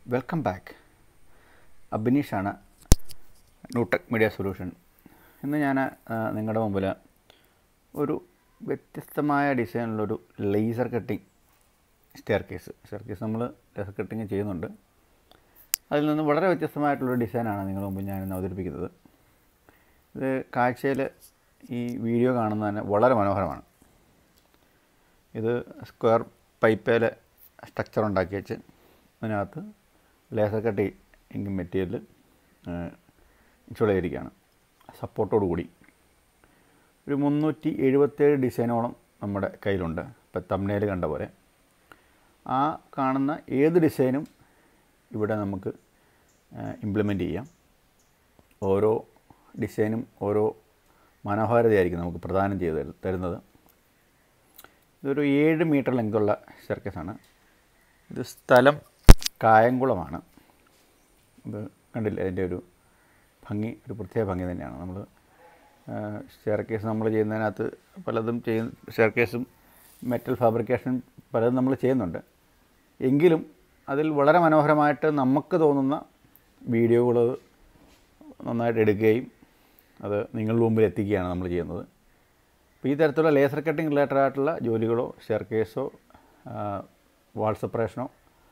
welcome back അബിനീഷാണ് newtech media solution ഇന്ന് ഞാൻ നിങ്ങളുടെ മുമ്പിൽ ഒരു വ്യത്യസ്തമായ ഡിസൈനിലൊരു laser cutting staircase staircase നമ്മൾ ലേസർ കട്ടിങ് ചെയ്യുന്നുണ്ട് അതിൽ നിന്ന് വളരെ വ്യത്യസ്തമായിട്ടുള്ളൊരു ഡിസൈനാണ് നിങ്ങളുടെ മുമ്പിൽ ഞാനിന്ന് അവതരിപ്പിക്കുന്നത് ഇത് കാഴ്ചയിൽ ഈ വീഡിയോ കാണുന്നത് തന്നെ വളരെ മനോഹരമാണ് ഇത് സ്ക്വയർ പൈപ്പേൽ സ്ട്രക്ചർ ഉണ്ടാക്കി വെച്ച് അതിനകത്ത് ലേസർ കട്ടി ഇങ്ക് മെറ്റീരിയൽ ഇൻസ്റ്റോൾ ചെയ്തിരിക്കുകയാണ് സപ്പോർട്ടോടു കൂടി ഒരു മുന്നൂറ്റി എഴുപത്തേഴ് ഡിസൈനോളം നമ്മുടെ കയ്യിലുണ്ട് ഇപ്പോൾ തമ്നയിൽ കണ്ട പോലെ ആ കാണുന്ന ഏത് ഡിസൈനും ഇവിടെ നമുക്ക് ഇംപ്ലിമെൻ്റ് ചെയ്യാം ഓരോ ഡിസൈനും ഓരോ മനോഹാരിതയായിരിക്കും നമുക്ക് പ്രദാനം ചെയ്ത് തരുന്നത് ഇതൊരു ഏഴ് മീറ്റർ ലെങ്തുള്ള സ്റ്റെർക്കേസാണ് ഇത് സ്ഥലം കായംകുളമാണ് ഇത് കണ്ടില്ലേ അതിൻ്റെ ഒരു ഭംഗി ഒരു പ്രത്യേക ഭംഗി തന്നെയാണ് നമ്മൾ സ്റ്റെയർ കേസ് നമ്മൾ ചെയ്യുന്നതിനകത്ത് പലതും ചെയ്യുന്ന സ്റ്റെയർ കേസും മെറ്റൽ ഫാബ്രിക്കേഷൻ പലതും നമ്മൾ ചെയ്യുന്നുണ്ട് എങ്കിലും അതിൽ വളരെ മനോഹരമായിട്ട് നമുക്ക് തോന്നുന്ന വീഡിയോകൾ നന്നായിട്ട് എടുക്കുകയും അത് നിങ്ങളുടെ മുമ്പിൽ എത്തിക്കുകയാണ് നമ്മൾ ചെയ്യുന്നത് അപ്പോൾ ഈ തരത്തിലുള്ള ലേസർ കട്ടിങ് റിലേറ്റഡ് ആയിട്ടുള്ള ജോലികളോ സ്റ്റെയർ കേസോ വാൾ സെപ്പറേഷനോ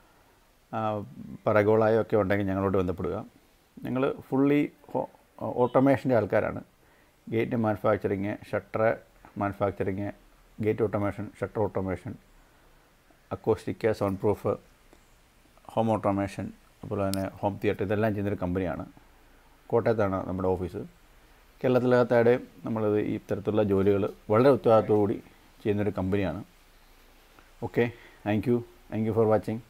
പറഗോളായോ ഒക്കെ ഉണ്ടെങ്കിൽ ഞങ്ങളോട് ബന്ധപ്പെടുക ഞങ്ങൾ ഫുള്ളി ഓട്ടോമേഷൻ്റെ ആൾക്കാരാണ് gate manufacturing shutter manufacturing gate automation shutter automation acoustic soundproof home automation അതുപോലെ തന്നെ ഹോം തിയേറ്റർ ഇതെല്ലാം ചെയ്യുന്നൊരു കമ്പനിയാണ് കോട്ടയത്താണ് നമ്മുടെ ഓഫീസ് കേരളത്തിലകത്താടെ നമ്മളിത് ഈ തരത്തിലുള്ള ജോലികൾ വളരെ ഉത്തരവാദിത്തോടുകൂടി ചെയ്യുന്നൊരു കമ്പനിയാണ് okay thank you thank you for watching